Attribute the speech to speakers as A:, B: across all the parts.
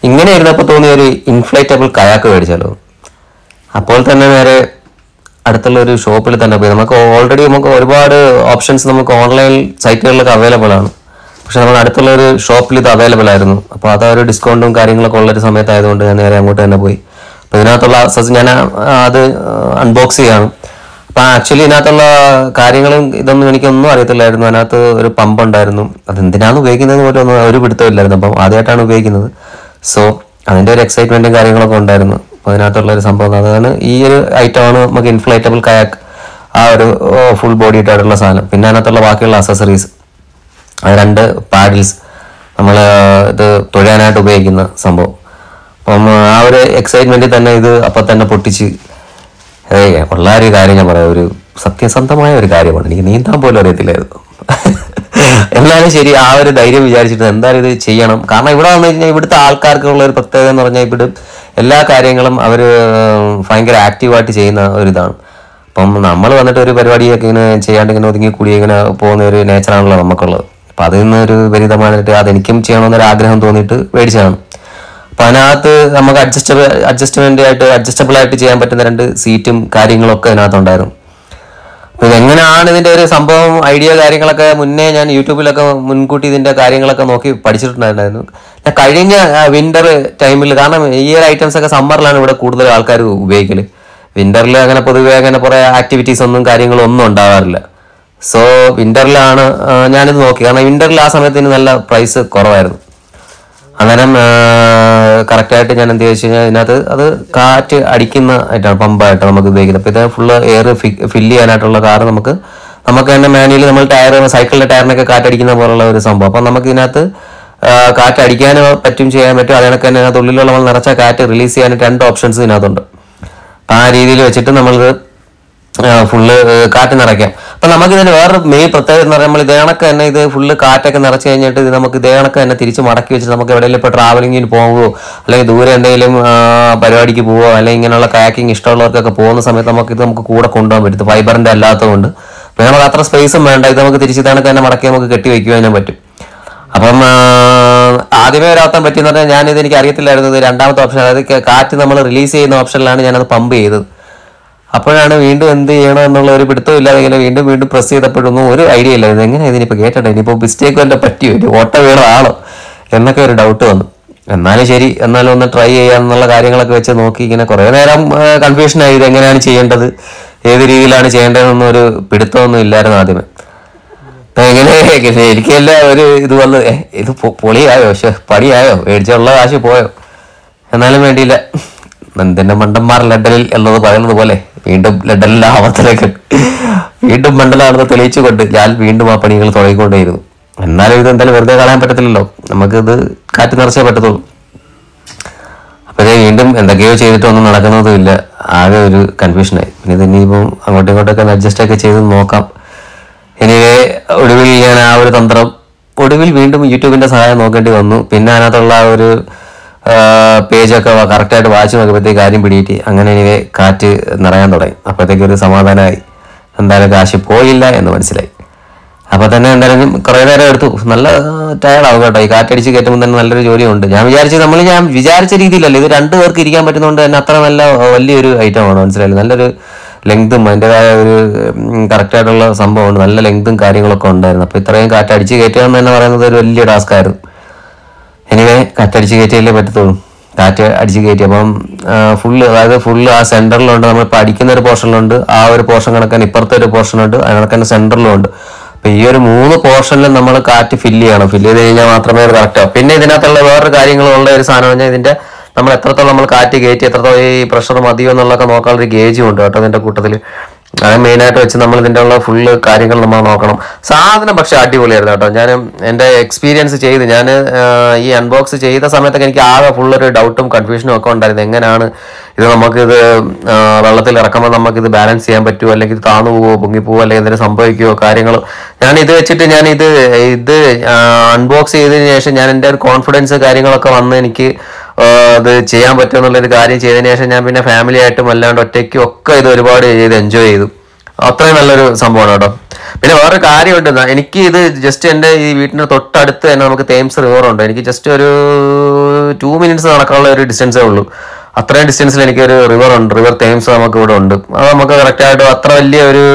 A: ഇങ്ങനെ ഇരുന്നപ്പോൾ തോന്നിയ ഒരു ഇൻഫ്ലേറ്റബിൾ കയാക്ക് മേടിച്ചാലോ അപ്പോൾ തന്നെ നേരെ അടുത്തുള്ള ഒരു ഷോപ്പിൽ തന്നെ പോയി നമുക്ക് ഓൾറെഡി നമുക്ക് ഒരുപാട് ഓപ്ഷൻസ് നമുക്ക് ഓൺലൈൻ സൈറ്റുകളിലൊക്കെ അവൈലബിൾ ആണ് പക്ഷെ നമ്മൾ അടുത്തുള്ള ഒരു ഷോപ്പിൽ ഇത് അവൈലബിൾ ആയിരുന്നു അപ്പോൾ അത് ഒരു ഡിസ്കൗണ്ടും കാര്യങ്ങളൊക്കെ ഉള്ളൊരു സമയത്തായതുകൊണ്ട് ഞാൻ നേരെ അങ്ങോട്ട് തന്നെ പോയി അപ്പോൾ ഇതിനകത്തുള്ള access ഞാൻ ആ, അത് അൺബോക്സ് ചെയ്യാണ് അപ്പം ആക്ച്വലി ഇതിനകത്തുള്ള കാര്യങ്ങളും ഇതൊന്നും എനിക്കൊന്നും അറിയത്തില്ലായിരുന്നു അതിനകത്ത് ഒരു പമ്പ് ഉണ്ടായിരുന്നു അത് എന്തിനാണ് ഉപയോഗിക്കുന്നത് പോലും ഒന്നും ഒരു പിടുത്തമില്ലായിരുന്നു അപ്പം ആദ്യമായിട്ടാണ് ഉപയോഗിക്കുന്നത് സോ അതിൻ്റെ ഒരു എക്സൈറ്റ്മെൻറ്റും കാര്യങ്ങളൊക്കെ ഉണ്ടായിരുന്നു അപ്പോൾ അതിനകത്തുള്ള ഒരു സംഭവം അതാണ് ഈ ഒരു ഐറ്റമാണ് നമുക്ക് ഇൻഫ്ലേറ്റബിൾ കയാക്ക് ആ ഒരു ഫുൾ ബോഡി ആയിട്ടുള്ള സാധനം പിന്നെ അതിനകത്തുള്ള ബാക്കിയുള്ള അസസറീസ് അത് രണ്ട് പാഡിൽസ് നമ്മൾ ഇത് തുഴയാനായിട്ട് ഉപയോഗിക്കുന്ന സംഭവം അപ്പം ആ ഒരു എക്സൈറ്റ്മെന്റിൽ തന്നെ ഇത് അപ്പം തന്നെ പൊട്ടിച്ച് ഏയ് ഉള്ള ഒരു കാര്യം ഞാൻ പറയാം ഒരു സത്യസന്ധമായ ഒരു കാര്യമാണ് എനിക്ക് നീന്താൻ പോലും അറിയത്തില്ലായിരുന്നു എന്നാലും ശരി ആ ഒരു ധൈര്യം വിചാരിച്ചിട്ട് എന്തായാലും ഇത് ചെയ്യണം കാരണം ഇവിടെ വന്നു കഴിഞ്ഞാൽ ഇവിടുത്തെ ആൾക്കാർക്കുള്ള ഒരു പ്രത്യേകത എന്ന് പറഞ്ഞാൽ ഇവിടെ എല്ലാ കാര്യങ്ങളും അവർ ഭയങ്കര ആക്റ്റീവായിട്ട് ചെയ്യുന്ന ഒരു ഇതാണ് അപ്പം നമ്മൾ വന്നിട്ട് ഒരു പരിപാടിയൊക്കെ ഇങ്ങനെ ചെയ്യാണ്ട് ഇങ്ങനെ ഒതുങ്ങി കൂടി ഇങ്ങനെ പോകുന്ന ഒരു നേച്ചറാണല്ലോ നമുക്കുള്ളത് അപ്പം അതിൽ നിന്ന് ഒരു വിപരീതമായിട്ട് അതെനിക്കും ചെയ്യണമെന്നൊരു ആഗ്രഹം തോന്നിയിട്ട് മേടിച്ചതാണ് അപ്പം അതിനകത്ത് നമുക്ക് അഡ്ജസ്റ്റബിൾ അഡ്ജസ്റ്റ്മെന്റ് ആയിട്ട് അഡ്ജസ്റ്റബിൾ ആയിട്ട് ചെയ്യാൻ പറ്റുന്ന രണ്ട് സീറ്റും കാര്യങ്ങളൊക്കെ അതിനകത്തുണ്ടായിരുന്നു അപ്പൊ ഇതെങ്ങനെയാണ് ഇതിന്റെ ഒരു സംഭവം ഐഡിയ കാര്യങ്ങളൊക്കെ മുന്നേ ഞാൻ യൂട്യൂബിലൊക്കെ മുൻകൂട്ടി ഇതിന്റെ കാര്യങ്ങളൊക്കെ നോക്കി പഠിച്ചിട്ടുണ്ടായിരുന്നു ഞാൻ കഴിഞ്ഞ വിന്റർ ടൈമിൽ കാരണം ഈ ഒരു ഐറ്റംസ് ഒക്കെ സമ്മറിലാണ് ഇവിടെ കൂടുതൽ ആൾക്കാർ ഉപയോഗിക്കല് വിന്ററിൽ അങ്ങനെ പൊതുവെ അങ്ങനെ കുറെ ആക്ടിവിറ്റീസ് ഒന്നും കാര്യങ്ങളും ഒന്നും ഉണ്ടാവാറില്ല സോ വിന്ററിലാണ് ഞാനിത് നോക്കി കാരണം വിന്ററിൽ ആ സമയത്തിന് നല്ല പ്രൈസ് കുറവായിരുന്നു അന്നേരം കറക്റ്റായിട്ട് ഞാൻ എന്ത് വെച്ച് കഴിഞ്ഞാൽ ഇതിനകത്ത് അത് കാറ്റ് അടിക്കുന്ന ആയിട്ടാണ് പമ്പായിട്ട് നമുക്ക് ഉപയോഗിക്കുന്നത് അപ്പോൾ ഇത് ഫുള്ള് എയർ ഫില്ല് ചെയ്യാനായിട്ടുള്ള കാറ് നമുക്ക് നമുക്ക് തന്നെ മാനുവലി നമ്മൾ ടയർ സൈക്കിളിന്റെ ടയറിനൊക്കെ കാറ്റടിക്കുന്ന പോലുള്ള ഒരു സംഭവം അപ്പം നമുക്ക് ഇതിനകത്ത് ആ, കാറ്റ് അടിക്കാൻ പറ്റും ചെയ്യാൻ പറ്റും അതിനൊക്കെ തന്നെ അതിനകത്ത് ഉള്ളിലുള്ള നമ്മൾ നിറച്ച കാറ്റ് റിലീസ് ചെയ്യാനായിട്ട് രണ്ട് ഓപ്ഷൻസ് ഇതിനകത്തുണ്ട് അപ്പം ആ രീതിയിൽ വെച്ചിട്ട് നമ്മളിത് ഫുള്ള് കാറ്റ് നിറയ്ക്കാം അപ്പൊ നമുക്ക് ഇതിന് വേറെ മെയിൻ പ്രത്യേകത എന്ന് പറയുമ്പോൾ നമ്മൾ ഇതേ കണക്ക് തന്നെ ഇത് ഫുള്ള് കാറ്റൊക്കെ നിറച്ച് കഴിഞ്ഞിട്ട് ഇത് നമുക്ക് ഇതേ കണക്ക് തന്നെ തിരിച്ച് മടക്കി വെച്ചിട്ട് നമുക്ക് എവിടെയെങ്കിലും ഇപ്പോൾ ട്രാവലിങ്ങിന് പോകുമോ അല്ലെങ്കിൽ ദൂരെ എന്തെങ്കിലും ആ, പരിപാടിക്ക് പോവോ അല്ലെങ്കിൽ ഇങ്ങനെയുള്ള കാക്കിങ് ഇഷ്ടമുള്ളവർക്കൊക്കെ പോകുന്ന സമയത്ത് നമുക്ക് ഇത് നമുക്ക് കൂടെ കൊണ്ടുപോകാൻ പറ്റും ഫൈബറിന്റെ അല്ലാത്തതുകൊണ്ട് അപ്പോൾ നമുക്ക് അത്ര സ്പേസും വേണ്ട ഇത് നമുക്ക് തിരിച്ച് ഇതേ കണക്ക് തന്നെ മടക്കി നമുക്ക് കെട്ടി വയ്ക്കുവാനും പറ്റും അപ്പം ആ, ആദ്യമേ ഒരു അർത്ഥം പറ്റിയെന്ന് പറഞ്ഞാൽ ഞാനിത് എനിക്ക് അറിയത്തില്ലായിരുന്നു ഇത് രണ്ടാമത്തെ ഓപ്ഷൻ അതായത് ക- കാറ്റ് നമ്മൾ റിലീസ് ചെയ്യുന്ന ഓപ്ഷനിലാണ് ഞാനത് പമ്പ് ചെയ്തത് അപ്പോഴാണ് വീണ്ടും എന്ത് ചെയ്യണം എന്നുള്ള ഒരു പിടുത്തം ഇല്ലാതെ ഇങ്ങനെ വീണ്ടും വീണ്ടും പ്രസ് ചെയ്തപ്പോഴൊന്നും ഒരു ഐഡിയ ഇല്ല ഇത് എങ്ങനെ ഇതിനിപ്പോൾ കേട്ടിട്ട് ഇനിയിപ്പോൾ മിസ്റ്റേക്ക് വല്ല പറ്റിയോ ഇനി ഓട്ട വീണോ ആണോ എന്നൊക്കെ ഒരു ഡൗട്ട് വന്നു എന്നാലും ശരി എന്നാലും ഒന്ന് ട്രൈ ചെയ്യാന്നുള്ള കാര്യങ്ങളൊക്കെ വെച്ച് നോക്കി ഇങ്ങനെ കുറേ നേരം കൺഫ്യൂഷനായി ഇത് എങ്ങനെയാണ് ചെയ്യേണ്ടത് ഏത് രീതിയിലാണ് ചെയ്യേണ്ടതെന്നൊന്നും ഒരു പിടുത്തമൊന്നും ഇല്ലായിരുന്നു ആദ്യമേ അപ്പൊ എങ്ങനെ എങ്ങനെ എനിക്കെല്ലാം ഒരു ഇത് വന്ന് ഏ, ഇത് പൊ- പൊളിയായോ പക്ഷെ പണിയായോ മേടിച്ചുള്ള കാശ് പോയോ എന്നാലും വേണ്ടിയില്ല നന്ദന്റെ മണ്ടന്മാർ ലണ്ടനിൽ എന്നത് പറയുന്നത് പോലെ വീണ്ടും ലണ്ടനിലെ ആവർത്തനങ്ങൾ വീണ്ടും മണ്ടലാണെന്ന് തെളിയിച്ചുകൊണ്ട് ഞാൻ വീണ്ടും ആ പണികൾ തുടങ്ങിക്കൊണ്ടേയിരുന്നു എന്നാലും ഇത് എന്തായാലും വെറുതെ കളയാൻ പറ്റത്തില്ലല്ലോ നമുക്ക് ഇത് കാറ്റ് നിറച്ചേ പറ്റത്തുള്ളൂ അപ്പോഴേ വീണ്ടും എന്തൊക്കെയോ ചെയ്തിട്ട് ഒന്നും നടക്കുന്നതുമില്ല ആകെ ഒരു കൺഫ്യൂഷനായി പിന്നെ ഇത് ഇനിയിപ്പം അങ്ങോട്ടും ഇങ്ങോട്ടൊക്കെ അഡ്ജസ്റ്റ് ഒക്കെ ചെയ്ത് നോക്കാം എനിവേ ഒടുവിൽ ഞാൻ ആ ഒരു തന്ത്രം ഒടുവിൽ വീണ്ടും യൂട്യൂബിന്റെ സഹായം നോക്കേണ്ടി വന്നു പിന്നെ അതിനകത്തുള്ള ആ ഒരു പേജൊക്കെ കറക്റ്റായിട്ട് വായിച്ചു നോക്കിയപ്പോഴത്തേക്ക് കാര്യം പിടിയിട്ട് അങ്ങനെ എനിവേ കാറ്റ് നിറയാൻ തുടങ്ങി അപ്പോഴത്തേക്ക് ഒരു സമാധാനമായി എന്തായാലും കാശ് പോയില്ല എന്ന് മനസ്സിലായി അപ്പൊ തന്നെ എന്തായാലും കുറെ നേരം എടുത്തു നല്ല ടയർഡാവും കേട്ടോ ഈ കാറ്റടിച്ച് കയറ്റുമ്പോൾ തന്നെ നല്ലൊരു ജോലിയുണ്ട് ഞാൻ വിചാരിച്ചത് നമ്മൾ ഞാൻ വിചാരിച്ച രീതിയിലല്ല ഇത് രണ്ടു പേർക്ക് ഇരിക്കാൻ പറ്റുന്നതുകൊണ്ട് തന്നെ അത്ര നല്ല ആ, വലിയൊരു ഐറ്റമാണ് മനസ്സിലായില്ലേ നല്ലൊരു ലെങ്തും അതിൻ്റെതായ ഒരു കറക്റ്റ് ആയിട്ടുള്ള സംഭവമുണ്ട് നല്ല ലെങ്തും കാര്യങ്ങളൊക്കെ ഉണ്ടായിരുന്നു അപ്പൊ ഇത്രയും കാറ്റ് അടിച്ച് കയറ്റുക എന്ന് തന്നെ പറയുന്നത് ഒരു വലിയ ടാസ്ക് ആയിരുന്നു എനിവേ കാറ്റടിച്ച് കയറ്റിയല്ലേ പറ്റത്തുള്ളൂ കാറ്റ് അടിച്ച് കയറ്റി അപ്പം ഫുള്ള് അതായത് ഫുള്ള് ആ സെന്ററിലുണ്ട് നമ്മളിപ്പോൾ അടിക്കുന്ന ഒരു പോർഷനിലുണ്ട് ആ ഒരു പോർഷൻ കണക്കാൻ ഇപ്പുറത്തെ ഒരു പോർഷൻ ഉണ്ട് അതിനകത്ത് സെന്ററിലും ഉണ്ട് അപ്പൊ ഈ ഒരു മൂന്ന് പോർഷനിലും നമ്മൾ കാറ്റ് ഫില്ല് ചെയ്യണം ഫില്ല് ചെയ്ത് കഴിഞ്ഞാൽ മാത്രമേ അത് കറക്റ്റ് ആവും പിന്നെ ഇതിനകത്തുള്ള വേറൊരു കാര്യങ്ങളുള്ള ഒരു സാധനം പറഞ്ഞാൽ ഇതിന്റെ നമ്മൾ എത്രത്തോളം നമ്മൾ കാറ്റ് കയറ്റി എത്രത്തോളം ഈ പ്രഷർ മതിയോ എന്നുള്ളതൊക്കെ നോക്കാനുള്ള ഒരു ഗേജും ഉണ്ട് കേട്ടോ ഇതിന്റെ കൂട്ടത്തിൽ അത് മെയിനായിട്ട് വെച്ച് നമ്മൾ ഇതിന്റെ ഉള്ള ഫുള്ള് കാര്യങ്ങൾ നമ്മൾ നോക്കണം സാധനം പക്ഷെ അടിപൊളിയായിരുന്നു കേട്ടോ ഞാൻ എൻ്റെ എക്സ്പീരിയൻസ് ചെയ്ത് ഞാൻ ഈ അൺബോക്സ് ചെയ്ത സമയത്തൊക്കെ എനിക്ക് ആകെ ഫുള്ളൊരു ഡൗട്ടും കൺഫ്യൂഷനും ഒക്കെ ഉണ്ടായിരുന്നു എങ്ങനെയാണ് ഇത് നമുക്കിത് ആ, വെള്ളത്തിൽ ഇറക്കുമ്പോൾ നമുക്കിത് ബാലൻസ് ചെയ്യാൻ പറ്റുമോ അല്ലെങ്കിൽ ഇത് താന്നു പോവോ പൊങ്ങി പോവോ അല്ലെങ്കിൽ എന്തെങ്കിലും സംഭവിക്കുമോ കാര്യങ്ങൾ ഞാൻ ഇത് വെച്ചിട്ട് ഞാൻ ഇത് ഇത് അൺബോക്സ് ചെയ്തതിന് ശേഷം ഞാൻ എൻ്റെ ഒരു കോൺഫിഡൻസ് കാര്യങ്ങളൊക്കെ വന്ന് എനിക്ക് ആ, ഇത് ചെയ്യാൻ പറ്റുമെന്നുള്ളൊരു കാര്യം ചെയ്തതിന് ശേഷം ഞാൻ പിന്നെ ഫാമിലി ആയിട്ടും അല്ലാണ്ട് ഒറ്റയ്ക്കും ഒക്കെ ഇത് ഒരുപാട് ചെയ്ത് എൻജോയ് ചെയ്തു അത്രയും നല്ലൊരു സംഭവമാണ് കേട്ടോ പിന്നെ വേറെ കാര്യമുണ്ട് ന- എനിക്ക് ഇത് ജസ്റ്റ് എൻ്റെ ഈ വീട്ടിന് തൊട്ടടുത്ത് തന്നെ നമുക്ക് തേംസ് റിവർ ഉണ്ട് എനിക്ക് ജസ്റ്റ് ഒരു ടു മിനിറ്റ്സ് നടക്കാനുള്ള ഒരു ഡിസ്റ്റൻസേ ഉള്ളൂ അത്രയും ഡിസ്റ്റൻസിൽ എനിക്കൊരു റിവർ ഉണ്ട് റിവർ തേംസ് നമുക്ക് ഇവിടെ ഉണ്ട് അത് നമുക്ക് കറക്റ്റായിട്ട് അത്ര വലിയ ഒരു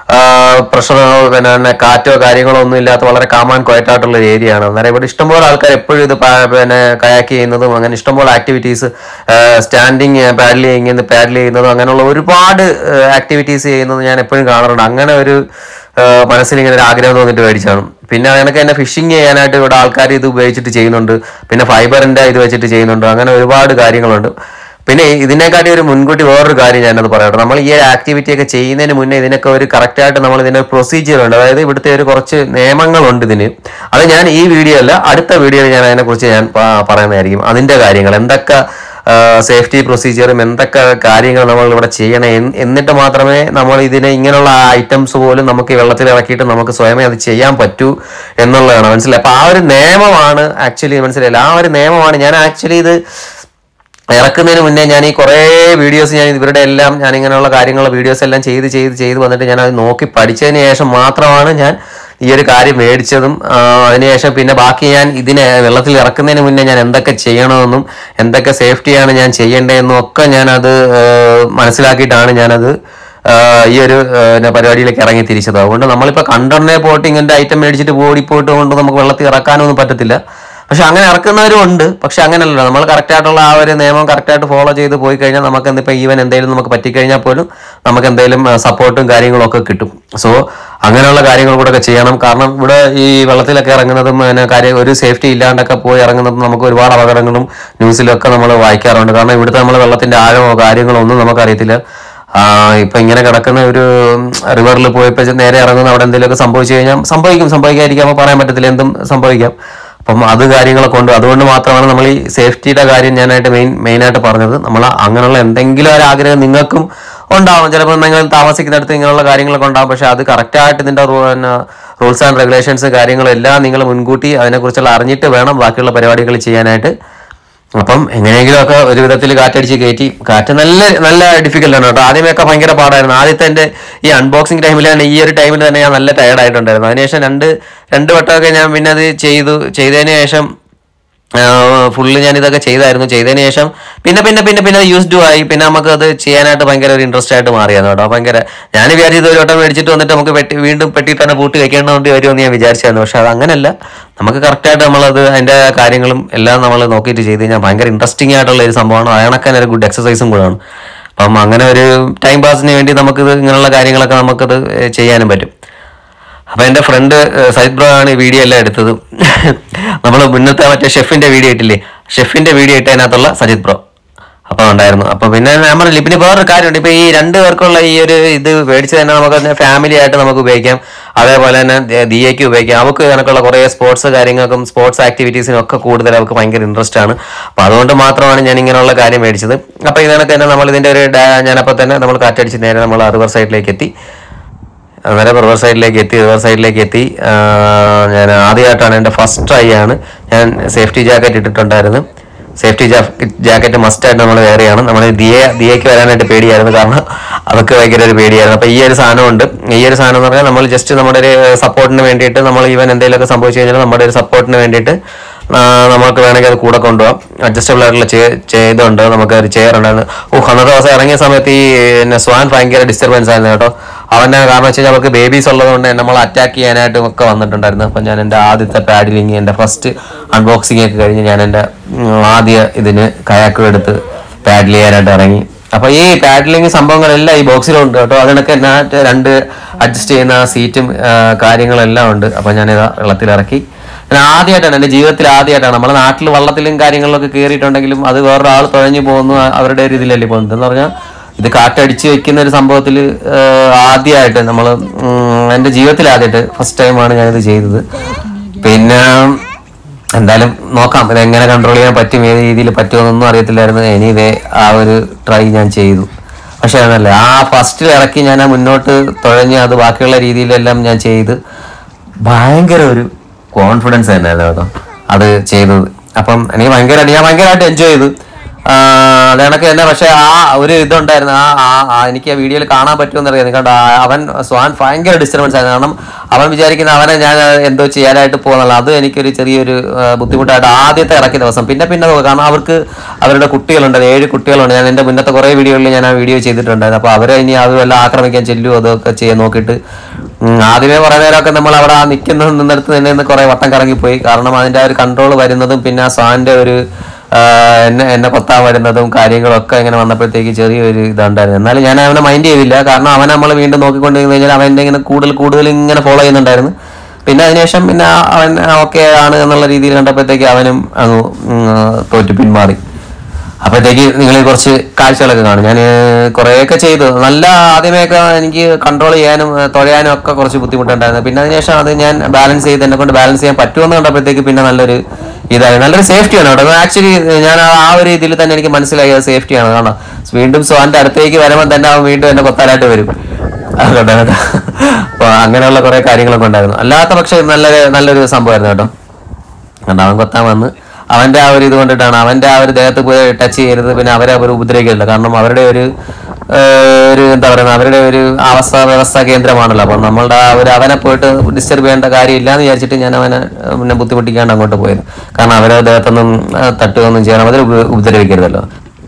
A: പ്രഷറോ പിന്നെ പിന്നെ കാറ്റോ കാര്യങ്ങളോ ഒന്നും ഇല്ലാത്ത വളരെ കാമാൻ ക്വയറ്റ് ആയിട്ടുള്ള ഒരു ഏരിയ ആണ് അന്നേരം ഇവിടെ ഇഷ്ടംപോലെ ആൾക്കാർ എപ്പോഴും ഇത് പാ- പിന്നെ കയാക്ക് ചെയ്യുന്നതും അങ്ങനെ ഇഷ്ടംപോലെ ആക്ടിവിറ്റീസ് സ്റ്റാൻഡിങ് പാഡ്ലിങ് പാഡൽ ചെയ്യുന്നതും അങ്ങനെയുള്ള ഒരുപാട് ആക്ടിവിറ്റീസ് ചെയ്യുന്നത് ഞാൻ എപ്പോഴും കാണാറുണ്ട് അങ്ങനെ ഒരു ആ, മനസ്സിൽ ഇങ്ങനെ ഒരു ആഗ്രഹം തോന്നിട്ട് മേടിച്ചാണ് പിന്നെ അതിനൊക്കെ തന്നെ ഫിഷിംഗ് ചെയ്യാനായിട്ട് ഇവിടെ ആൾക്കാർ ഇത് ഉപയോഗിച്ചിട്ട് ചെയ്യുന്നുണ്ട് പിന്നെ ഫൈബറിന്റെ ഇത് വെച്ചിട്ട് ചെയ്യുന്നുണ്ട് അങ്ങനെ ഒരുപാട് കാര്യങ്ങളുണ്ട് പിന്നെ ഇതിനെക്കാട്ടി ഒരു മുൻകൂട്ടി വേറൊരു കാര്യം ഞാനത് പറയട്ടെ നമ്മൾ ഈ ഒരു ആക്ടിവിറ്റി ഒക്കെ ചെയ്യുന്നതിന് മുന്നേ ഇതിനൊക്കെ ഒരു correct ആയിട്ട് നമ്മൾ ഇതിന്റെ പ്രൊസീജിയർ ഉണ്ട് അതായത് ഇവിടുത്തെ ഒരു കുറച്ച് നിയമങ്ങളുണ്ട് ഇതിന് അത് ഞാൻ ഈ വീഡിയോ അല്ല അടുത്ത വീഡിയോയിൽ ഞാൻ അതിനെക്കുറിച്ച് ഞാൻ പ- പറയുന്നതായിരിക്കും അതിന്റെ കാര്യങ്ങൾ എന്തൊക്കെ സേഫ്റ്റി പ്രൊസീജിയറും എന്തൊക്കെ കാര്യങ്ങൾ നമ്മൾ ഇവിടെ ചെയ്യണം എന്ന് എന്നിട്ട് മാത്രമേ നമ്മൾ ഇതിനെ ഇങ്ങനെയുള്ള ഐറ്റംസ് പോലും നമുക്ക് ഈ വെള്ളത്തിൽ ഇറക്കിയിട്ട് നമുക്ക് സ്വയമേ അത് ചെയ്യാൻ പറ്റൂ എന്നുള്ളതാണ് മനസ്സിലായി അപ്പൊ ആ ഒരു നിയമമാണ് ആക്ച്വലി മനസ്സിലായില്ല ആ ഒരു നിയമമാണ് ഞാൻ ആക്ച്വലി ഇത് ഇറക്കുന്നതിന് മുന്നേ ഞാൻ ഈ കുറേ വീഡിയോസ് ഞാൻ ഇവരുടെ എല്ലാം ഞാൻ ഇങ്ങനെയുള്ള കാര്യങ്ങൾ വീഡിയോസ് എല്ലാം ചെയ്ത് ചെയ്ത് ചെയ്ത് വന്നിട്ട് ഞാൻ അത് നോക്കി പഠിച്ചതിന് ശേഷം മാത്രമാണ് ഞാൻ ഈ ഒരു കാര്യം മേടിച്ചതും ആ, അതിനുശേഷം പിന്നെ ബാക്കി ഞാൻ ഇതിനെ വെള്ളത്തിൽ ഇറക്കുന്നതിന് മുന്നേ ഞാൻ എന്തൊക്കെ ചെയ്യണമെന്നും എന്തൊക്കെ സേഫ്റ്റിയാണ് ഞാൻ ചെയ്യേണ്ടതെന്നും ഒക്കെ ഞാനത് ആ, മനസ്സിലാക്കിയിട്ടാണ് ഞാനത് ആ, ഈ ഒരു ആ, പിന്നെ പരിപാടിയിലേക്ക് ഇറങ്ങി തിരിച്ചത് അതുകൊണ്ട് നമ്മളിപ്പോൾ കണ്ടറിനെ പോയിട്ട് ഇങ്ങനത്തെ ഐറ്റം മേടിച്ചിട്ട് ഓടിപ്പോയിട്ട് കൊണ്ട് നമുക്ക് വെള്ളത്തിൽ ഇറക്കാനൊന്നും പറ്റത്തില്ല പക്ഷെ അങ്ങനെ ഇറക്കുന്നവരും ഉണ്ട് പക്ഷെ അങ്ങനെയല്ല നമ്മൾ കറക്റ്റ് ആയിട്ടുള്ള ആ ഒരു നിയമം കറക്റ്റ് ആയിട്ട് ഫോളോ ചെയ്ത് പോയി കഴിഞ്ഞാൽ നമുക്ക് എന്തിപ്പോൾ ഈവൻ എന്തെങ്കിലും നമുക്ക് പറ്റിക്കഴിഞ്ഞാൽ പോലും നമുക്ക് എന്തെങ്കിലും സപ്പോർട്ടും കാര്യങ്ങളും ഒക്കെ കിട്ടും സോ അങ്ങനെയുള്ള കാര്യങ്ങൾ കൂടെ ഒക്കെ ചെയ്യണം കാരണം ഇവിടെ ഈ വെള്ളത്തിലൊക്കെ ഇറങ്ങുന്നതും പിന്നെ കാര്യം ഒരു സേഫ്റ്റി ഇല്ലാണ്ടൊക്കെ പോയി ഇറങ്ങുന്നതും നമുക്ക് ഒരുപാട് അപകടങ്ങളും ന്യൂസിലൊക്കെ നമ്മൾ വായിക്കാറുണ്ട് കാരണം ഇവിടുത്തെ നമ്മൾ വെള്ളത്തിന്റെ ആഴമോ കാര്യങ്ങളോ ഒന്നും നമുക്കറിയത്തില്ല ആ, ഇപ്പൊ ഇങ്ങനെ കിടക്കുന്ന ഒരു റിവറിൽ പോയപ്പോ നേരെ ഇറങ്ങുന്ന അവിടെ എന്തെങ്കിലുമൊക്കെ സംഭവിച്ചു കഴിഞ്ഞാൽ സംഭവിക്കും സംഭവിക്കാതിരിക്കാമോ പറയാൻ പറ്റത്തില്ല എന്തും സംഭവിക്കാം അപ്പം അത് കാര്യങ്ങളൊക്കെ ഉണ്ട് അതുകൊണ്ട് മാത്രമാണ് നമ്മൾ ഈ സേഫ്റ്റിയുടെ കാര്യം ഞാനായിട്ട് മെയിൻ മെയിനായിട്ട് പറഞ്ഞത് നമ്മൾ അങ്ങനെയുള്ള എന്തെങ്കിലും ഒരു ആഗ്രഹം നിങ്ങൾക്കും ഉണ്ടാവും ചിലപ്പോൾ നിങ്ങൾ താമസിക്കുന്നിടത്ത് ഇങ്ങനെയുള്ള കാര്യങ്ങളൊക്കെ ഉണ്ടാവും പക്ഷെ അത് കറക്റ്റായിട്ട് ഇതിന്റെ റൂൾസ് ആൻഡ് റെഗുലേഷൻസ് കാര്യങ്ങളും എല്ലാം നിങ്ങൾ മുൻകൂട്ടി അതിനെക്കുറിച്ചുള്ള അറിഞ്ഞിട്ട് വേണം ബാക്കിയുള്ള പരിപാടികൾ ചെയ്യാനായിട്ട് അപ്പം എങ്ങനെയെങ്കിലും ഒക്കെ ഒരു വിധത്തിൽ കാറ്റടിച്ച് കയറ്റി കാറ്റ് നല്ല നല്ല ഡിഫിക്കൽട്ട് ആണ് കേട്ടോ ആദ്യമൊക്കെ ഭയങ്കര പാടായിരുന്നു ആദ്യത്തെ എൻ്റെ ഈ അൺബോക്സിംഗ് ടൈമിലാണ് ഈ ഒരു ടൈമിൽ തന്നെ ഞാൻ നല്ല ടയർഡ് ആയിട്ടുണ്ടായിരുന്നു അതിനുശേഷം രണ്ട് രണ്ട് വട്ടമൊക്കെ ഞാൻ പിന്നെ അത് ചെയ്തു ചെയ്തതിന് ശേഷം ഫുള്ള് ഞാൻ ഇതൊക്കെ ചെയ്തായിരുന്നു ചെയ്തതിന് ശേഷം പിന്നെ പിന്നെ പിന്നെ പിന്നെ യൂസ്ഡ് ആയി പിന്നെ നമുക്ക് അത് ചെയ്യാനായിട്ട് ഭയങ്കര ഒരു ഇൻട്രസ്റ്റ് ആയിട്ട് മാറിയായിരുന്നു കേട്ടോ ഭയങ്കര ഞാൻ വിചാരിച്ചത് ഒരു വട്ടം മേടിച്ചിട്ട് വന്നിട്ട് നമുക്ക് പെട്ടി വീണ്ടും പെട്ടി തന്നെ പൂട്ടി വെക്കേണ്ടതുകൊണ്ട് വരുമെന്ന് ഞാൻ വിചാരിച്ചായിരുന്നു പക്ഷെ അത് അങ്ങനെയല്ല നമുക്ക് കറക്റ്റായിട്ട് നമ്മളത് അതിന്റെ കാര്യങ്ങളും എല്ലാം നമ്മൾ നോക്കിയിട്ട് ചെയ്ത് കഴിഞ്ഞാൽ ഭയങ്കര ഇൻട്രസ്റ്റിംഗ് ആയിട്ടുള്ള ഒരു സംഭവമാണ് അയണക്കാൻ ഒരു ഗുഡ് എക്സസൈസും കൂടാണ് അപ്പം അങ്ങനെ ഒരു ടൈം പാസിന് വേണ്ടി നമുക്കിത് ഇങ്ങനെയുള്ള കാര്യങ്ങളൊക്കെ നമുക്കത് ഏഹ് ചെയ്യാനും പറ്റും അപ്പൊ എന്റെ ഫ്രണ്ട് സൈദ് ബ്രോ ആണ് ഈ വീഡിയോ എല്ലാം എടുത്തത് നമ്മൾ മുന്നത്തെ മറ്റേ ഷെഫിന്റെ വീഡിയോ ഇട്ടില്ലേ ഷെഫിന്റെ വീഡിയോ ഇട്ടതിനകത്തുള്ള സജിത് ബ്രോ അപ്പൊ ഉണ്ടായിരുന്നു അപ്പൊ പിന്നെ ഞാൻ പറഞ്ഞില്ല പിന്നെ വേറൊരു കാര്യമുണ്ട് ഇപ്പൊ ഈ രണ്ട് പേർക്കുള്ള ഈ ഒരു ഇത് മേടിച്ച് തന്നെ നമുക്ക് ഫാമിലി ആയിട്ട് നമുക്ക് ഉപയോഗിക്കാം അതേപോലെ തന്നെ ദ- ദിയയ്ക്ക് ഉപയോഗിക്കാം അവർക്ക് കണക്കുള്ള കുറേ സ്പോർട്സ് കാര്യങ്ങൾക്കും സ്പോർട്സ് ആക്ടിവിറ്റീസിനും ഒക്കെ കൂടുതൽ അവർക്ക് ഭയങ്കര ഇൻട്രസ്റ്റ് ആണ് അപ്പൊ അതുകൊണ്ട് മാത്രമാണ് ഞാൻ ഇങ്ങനെയുള്ള കാര്യം മേടിച്ചത് അപ്പൊ ഇതിനൊക്കെ തന്നെ നമ്മൾ ഇതിന്റെ ഒരു ഡാ- ഞാനപ്പോ തന്നെ നമ്മൾ കാറ്റടിച്ച് നേരെ നമ്മൾ റിവർ സൈഡിലേക്ക് എത്തി അന്നേരം റിവർ സൈഡിലേക്ക് എത്തി റിവർ സൈഡിലേക്ക് എത്തി ആ, ഞാൻ ആദ്യമായിട്ടാണ് എൻ്റെ ഫസ്റ്റ് ട്രൈ ആണ് ഞാൻ സേഫ്റ്റി ജാക്കറ്റ് ഇട്ടിട്ടുണ്ടായിരുന്നു സേഫ്റ്റി ജാക്കറ്റ് മസ്റ്റായിട്ട് നമ്മൾ വേറെയാണ് നമ്മൾ ദിയ ദിയയ്ക്ക് വരാനായിട്ട് പേടിയായിരുന്നു കാരണം അവർക്ക് ഭയങ്കര ഒരു പേടിയായിരുന്നു അപ്പോൾ ഈ ഒരു സാധനമുണ്ട് ഈ ഒരു സാധനം എന്ന് പറഞ്ഞാൽ നമ്മൾ ജസ്റ്റ് നമ്മുടെ ഒരു സപ്പോർട്ടിന് വേണ്ടിയിട്ട് നമ്മൾ ഈവൻ എന്തെങ്കിലുമൊക്കെ സംഭവിച്ചു കഴിഞ്ഞാൽ നമ്മുടെ ഒരു സപ്പോർട്ടിന് വേണ്ടിയിട്ട് ആ, നമുക്ക് വേണമെങ്കിൽ അത് കൂടെ കൊണ്ടുപോകാം അഡ്ജസ്റ്റബിൾ ആയിട്ടുള്ള ചെയ്തുണ്ട് നമുക്ക് ഒരു ചെയർ ഉണ്ടായിരുന്നു ഓ അന്നത്തെ ദിവസം ഇറങ്ങിയ സമയത്ത് ഈ പിന്നെ സ്വാൻ ഭയങ്കര ഡിസ്റ്റർബൻസ് ആയിരുന്നു കേട്ടോ അവന്റെ കാരണം വെച്ച് കഴിഞ്ഞാൽ അവർക്ക് ബേബീസ് ഉള്ളതുകൊണ്ട് നമ്മൾ അറ്റാക്ക് ചെയ്യാനായിട്ടും ഒക്കെ വന്നിട്ടുണ്ടായിരുന്നു അപ്പം ഞാൻ എൻ്റെ ആദ്യത്തെ പാഡിലിങ് എൻ്റെ ഫസ്റ്റ് അൺബോക്സിംഗ് ഒക്കെ കഴിഞ്ഞ് ഞാൻ എൻ്റെ ഉം, ആദ്യ ഇതിന് കയാക്കും എടുത്ത് പാഡിൽ ചെയ്യാനായിട്ട് ഇറങ്ങി അപ്പൊ ഈ പാഡലിംഗ് സംഭവങ്ങളെല്ലാം ഈ ബോക്സിലുണ്ട് കേട്ടോ അതിനൊക്കെ ഞാൻ രണ്ട് അഡ്ജസ്റ്റ് ചെയ്യുന്ന സീറ്റും കാര്യങ്ങളെല്ലാം ഉണ്ട് അപ്പൊ ഞാൻ ഇതാ വെള്ളത്തിലിറക്കി ഞാൻ ആദ്യമായിട്ടാണ് എൻ്റെ ജീവിതത്തിൽ ആദ്യമായിട്ടാണ് നമ്മുടെ നാട്ടിൽ വള്ളത്തിലും കാര്യങ്ങളിലൊക്കെ കയറിയിട്ടുണ്ടെങ്കിലും അത് വേറൊരാൾ തുഴഞ്ഞു പോകുന്നു ആ- അവരുടെ ഒരു ഇതിലല്ലേ പോകുന്നത് എന്ന് പറഞ്ഞാൽ ഇത് കാറ്റടിച്ച് വെക്കുന്ന ഒരു സംഭവത്തിൽ ആദ്യമായിട്ട് നമ്മൾ എൻ്റെ ജീവിതത്തിൽ ആദ്യമായിട്ട് ഫസ്റ്റ് ടൈമാണ് ഞാനിത് ചെയ്തത് പിന്നെ എന്തായാലും നോക്കാം ഇത് എങ്ങനെ കൺട്രോൾ ചെയ്യാൻ പറ്റും ഏത് രീതിയിൽ പറ്റുമെന്നൊന്നും അറിയത്തില്ലായിരുന്നു ഇനി ഇതേ ആ ഒരു ട്രൈ ഞാൻ ചെയ്തു പക്ഷെ അതല്ല ആ ഫസ്റ്റിൽ ഇറക്കി ഞാൻ ആ മുന്നോട്ട് തുഴഞ്ഞ് അത് ബാക്കിയുള്ള രീതിയിലെല്ലാം ഞാൻ ചെയ്ത് ഭയങ്കര ഒരു കോൺഫിഡൻസ് തന്നെയായിരുന്നു കേട്ടോ അത് ചെയ്തത് അപ്പം എനിക്ക് ഭയങ്കരമായിട്ട് ഞാൻ ഭയങ്കരമായിട്ട് എൻജോയ് ചെയ്തു ആ, അത് കണക്ക് തന്നെ പക്ഷെ ആ ഒരു ഇതുണ്ടായിരുന്നു ആ ആ- ആ എനിക്ക് ആ വീഡിയോയിൽ കാണാൻ പറ്റുമെന്ന് അറിയാം കണ്ട അവൻ സ്വാൻ ഭയങ്കര ഡിസ്റ്റർബൻസ് ആയിരുന്നു കാരണം അവൻ വിചാരിക്കുന്ന അവനെ ഞാൻ എന്തോ ചെയ്യാനായിട്ട് പോകുന്നുള്ള അത് എനിക്കൊരു ചെറിയൊരു ആ, ബുദ്ധിമുട്ടായിട്ട് ആദ്യത്തെ ഇറക്കിയ ദിവസം പിന്നെ പിന്നെ നോക്കാം. കാരണം അവർക്ക് അവരുടെ കുട്ടികളുണ്ട് ഏഴ് കുട്ടികളുണ്ട് ഞാൻ എൻ്റെ മുന്നത്തെ കുറേ വീഡിയോകളിൽ ഞാൻ ആ വീഡിയോ ചെയ്തിട്ടുണ്ടായിരുന്നു അപ്പോൾ അവരെ ഇനി അത് വല്ല ആക്രമിക്കാൻ ചെല്ലുമോ അതൊക്കെ ചെയ്യാൻ നോക്കിയിട്ട് ഉം, ആദ്യമേ കുറേ നേരമൊക്കെ നമ്മൾ അവിടെ ആ നിൽക്കുന്ന നിന്നിടത്ത് തന്നെ നിന്ന് കുറേ വട്ടം കറങ്ങിപ്പോയി കാരണം അതിൻ്റെ ആ ഒരു കൺട്രോൾ വരുന്നതും പിന്നെ ആ സാൻ്റെ ഒരു ആ, എന്നെ എന്നെ കൊത്താൻ വരുന്നതും കാര്യങ്ങളൊക്കെ ഇങ്ങനെ വന്നപ്പോഴത്തേക്ക് ചെറിയൊരു ഇതുണ്ടായിരുന്നു എന്നാലും ഞാൻ അവനെ മൈൻഡ് ചെയ്തില്ല കാരണം അവനെ നമ്മൾ വീണ്ടും നോക്കിക്കൊണ്ടിരുന്നു കഴിഞ്ഞാൽ അവൻ്റെ ഇങ്ങനെ കൂടുതൽ കൂടുതൽ ഇങ്ങനെ ഫോളോ ചെയ്യുന്നുണ്ടായിരുന്നു പിന്നെ അതിനുശേഷം പിന്നെ അവൻ ഓക്കെ ആണ് എന്നുള്ള രീതിയിൽ കണ്ടപ്പോഴത്തേക്ക് അവനും അങ്ങ് ഉം, തോറ്റു പിന്മാറി അപ്പോഴത്തേക്ക് നിങ്ങൾ കുറച്ച് കാഴ്ചകളൊക്കെ കാണും ഞാൻ കുറേയൊക്കെ ചെയ്തു നല്ല ആദ്യമേയൊക്കെ എനിക്ക് കൺട്രോൾ ചെയ്യാനും ഏ, തുഴയാനും ഒക്കെ കുറച്ച് ബുദ്ധിമുട്ടുണ്ടായിരുന്നു പിന്നെ അതിനുശേഷം അത് ഞാൻ ബാലൻസ് ചെയ്ത് എന്നെ കൊണ്ട് ബാലൻസ് ചെയ്യാൻ പറ്റുമെന്ന് കണ്ടപ്പോഴത്തേക്ക് പിന്നെ നല്ലൊരു ഇതായി നല്ലൊരു സേഫ്റ്റിയാണ് കേട്ടോ ആക്ച്വലി ഞാൻ ആ ആ ഒരു ഇതിൽ തന്നെ എനിക്ക് മനസ്സിലായി അത് സേഫ്റ്റിയാണ് കാരണം വീണ്ടും സ്വാന്റെ അടുത്തേക്ക് വരുമ്പോൾ തന്നെ അവൻ വീണ്ടും എന്നെ കൊത്താനായിട്ട് വരും അതുകൊണ്ട് കേട്ടോ അപ്പോൾ അങ്ങനെയുള്ള കുറേ കാര്യങ്ങളൊക്കെ ഉണ്ടായിരുന്നു അല്ലാത്ത പക്ഷേ നല്ലൊരു നല്ലൊരു സംഭവമായിരുന്നു കേട്ടോ കാരണം അവൻ കൊത്താൻ വന്ന് അവന്റെ ആ ഒരു ഇത് കൊണ്ടിട്ടാണ് അവന്റെ ആ ഒരു ദേഹത്ത് പോയി ടച്ച് ചെയ്യരുത് പിന്നെ അവരെ അവർ ഉപദ്രവിക്കില്ല കാരണം അവരുടെ ഒരു ഏഹ്, ഒരു എന്താ പറയുക അവരുടെ ഒരു അവസ്ഥ വ്യവസ്ഥ കേന്ദ്രമാണല്ലോ അപ്പം നമ്മളുടെ ആ ഒരു അവനെ പോയിട്ട് ഡിസ്റ്റർബ് ചെയ്യേണ്ട കാര്യമില്ല എന്ന് വിചാരിച്ചിട്ട് ഞാൻ അവനെ ഏഹ്, പിന്നെ ബുദ്ധിമുട്ടിക്കാണ്ട് അങ്ങോട്ട് പോയത് കാരണം അവരെ ദേഹത്തൊന്നും ഏഹ്, തട്ടുകയൊന്നും ചെയ്യണം അവരെ ഉപ- ഉപദ്രവിക്കരുതല്ലോ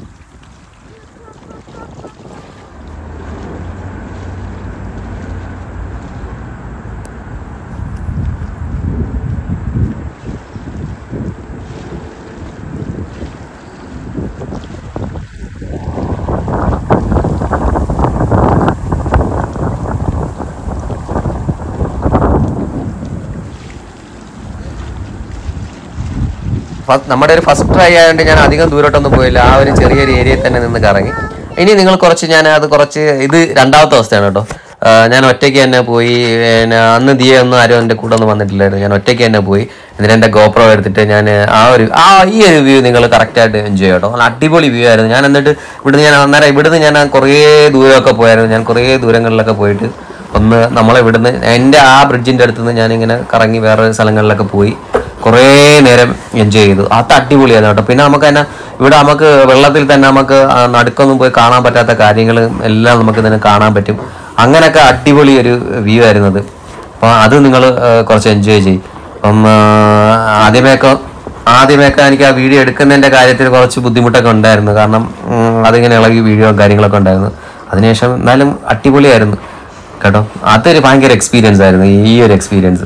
A: ഫ- നമ്മുടെ ഒരു ഫസ്റ്റ് ട്രൈ ആയതുകൊണ്ട് ഞാൻ അധികം ദൂരോട്ടൊന്നും പോയില്ല ആ ഒരു ചെറിയൊരു ഏരിയയിൽ തന്നെ നിന്ന് കറങ്ങി ഇനി നിങ്ങൾ കുറച്ച് ഞാൻ അത് കുറച്ച് ഇത് രണ്ടാമത്തെ അവസ്ഥയാണ് കേട്ടോ ആ, ഞാൻ ഒറ്റയ്ക്ക് തന്നെ പോയി പിന്നെ അന്ന് ദിയ ഒന്നും ആരും എൻ്റെ കൂടെ ഒന്നും വന്നിട്ടില്ലായിരുന്നു ഞാൻ ഒറ്റയ്ക്ക് തന്നെ പോയി എന്നിട്ട് എൻ്റെ ഗോപ്രോ എടുത്തിട്ട് ഞാൻ ആ ഒരു ആ ഈ ഒരു വ്യൂ നിങ്ങൾ കറക്റ്റായിട്ട് എൻജോയ് ചെയ്യട്ടോ നല്ല അടിപൊളി വ്യൂ ആയിരുന്നു ഞാൻ എന്നിട്ട് ഇവിടുന്ന് ഞാൻ അന്നേരം ഇവിടുന്ന് ഞാൻ കുറേ ദൂരമൊക്കെ പോയായിരുന്നു ഞാൻ കുറേ ദൂരങ്ങളിലൊക്കെ പോയിട്ട് ഒന്ന് നമ്മളെ ഇവിടുന്ന് എൻ്റെ ആ ബ്രിഡ്ജിൻ്റെ അടുത്ത് നിന്ന് ഞാനിങ്ങനെ കറങ്ങി വേറെ സ്ഥലങ്ങളിലൊക്കെ പോയി കുറേ നേരം എൻജോയ് ചെയ്തു അത് അടിപൊളിയായിരുന്നു കേട്ടോ പിന്നെ നമുക്ക് തന്നെ ഇവിടെ നമുക്ക് വെള്ളത്തിൽ തന്നെ നമുക്ക് ആ നടുക്കൊന്നും പോയി കാണാൻ പറ്റാത്ത കാര്യങ്ങൾ എല്ലാം നമുക്ക് ഇതിന് കാണാൻ പറ്റും അങ്ങനെയൊക്കെ അടിപൊളി ഒരു വ്യൂ ആയിരുന്നത് അപ്പോൾ അത് നിങ്ങൾ കുറച്ച് എൻജോയ് ചെയ്യും അപ്പം ആ, ആദ്യമേയൊക്കെ ആദ്യമേയൊക്കെ എനിക്ക് ആ വീഡിയോ എടുക്കുന്നതിൻ്റെ കാര്യത്തിൽ കുറച്ച് ബുദ്ധിമുട്ടൊക്കെ ഉണ്ടായിരുന്നു കാരണം ഉം, അതിങ്ങനെ ഇളകി വീഡിയോ കാര്യങ്ങളൊക്കെ ഉണ്ടായിരുന്നു അതിനുശേഷം എന്നാലും അടിപൊളിയായിരുന്നു കേട്ടോ അതൊരു ഭയങ്കര എക്സ്പീരിയൻസ് ആയിരുന്നു ഈ ഒരു എക്സ്പീരിയൻസ്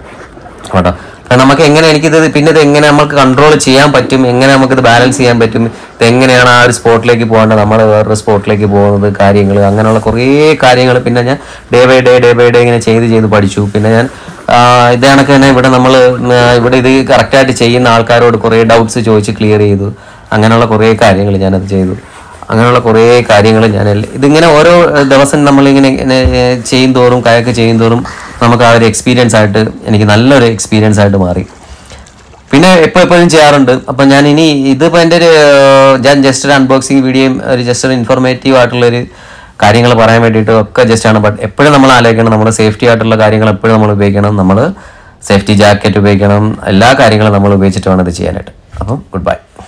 A: കേട്ടോ കാരണം നമുക്ക് എങ്ങനെ എനിക്കിത് പിന്നെ ഇത് എങ്ങനെ നമുക്ക് കൺട്രോൾ ചെയ്യാൻ പറ്റും എങ്ങനെ നമുക്കിത് ബാലൻസ് ചെയ്യാൻ പറ്റും ഇത് എങ്ങനെയാണ് ആ ഒരു സ്പോട്ടിലേക്ക് പോകേണ്ടത് നമ്മൾ വേറൊരു സ്പോട്ടിലേക്ക് പോകുന്നത് കാര്യങ്ങൾ അങ്ങനെയുള്ള കുറേ കാര്യങ്ങൾ പിന്നെ ഞാൻ day by day day by day ഇങ്ങനെ ചെയ്ത് ചെയ്ത് പഠിച്ചു പിന്നെ ഞാൻ ആ, ഇത് കണക്ക് തന്നെ ഇവിടെ നമ്മൾ ഇവിടെ ഇത് കറക്റ്റായിട്ട് ചെയ്യുന്ന ആൾക്കാരോട് കുറേ ഡൗട്ട്സ് ചോദിച്ച് ക്ലിയർ ചെയ്തു അങ്ങനെയുള്ള കുറേ കാര്യങ്ങൾ ഞാനത് ചെയ്തു അങ്ങനെയുള്ള കുറേ കാര്യങ്ങൾ ഞാൻ എല്ല- ഇതിങ്ങനെ ഓരോ ഏഹ്, ദിവസം നമ്മളിങ്ങനെ ഇങ്ങനെ, ഏഹ്, ചെയ്യും തോറും കയൊക്കെ ചെയ്യും തോറും നമുക്ക് ആ ഒരു എക്സ്പീരിയൻസ് ആയിട്ട് എനിക്ക് നല്ലൊരു എക്സ്പീരിയൻസ് ആയിട്ട് മാറി പിന്നെ എപ്പോൾ എപ്പോഴും ചെയ്യാറുണ്ട് അപ്പം ഞാൻ ഇനി ഇതിപ്പോൾ എൻ്റെ ഒരു ഏഹ്, ഞാൻ ജസ്റ്റ് ഒരു അൺബോക്സിങ് വീഡിയോയും ഒരു ജസ്റ്റ് ഒരു ഇൻഫോർമേറ്റീവ് ആയിട്ടുള്ളൊരു കാര്യങ്ങൾ പറയാൻ വേണ്ടിയിട്ട് ഒക്കെ ജസ്റ്റ് ആണ് ബട്ട് എപ്പോഴും നമ്മൾ ആലോചിക്കണം നമ്മൾ സേഫ്റ്റി ആയിട്ടുള്ള കാര്യങ്ങൾ എപ്പോഴും നമ്മൾ ഉപയോഗിക്കണം നമ്മൾ സേഫ്റ്റി ജാക്കറ്റ് ഉപയോഗിക്കണം എല്ലാ കാര്യങ്ങളും നമ്മൾ ഉപയോഗിച്ചിട്ട് വേണം ഇത് ചെയ്യാനായിട്ട് അപ്പം ഗുഡ് ബൈ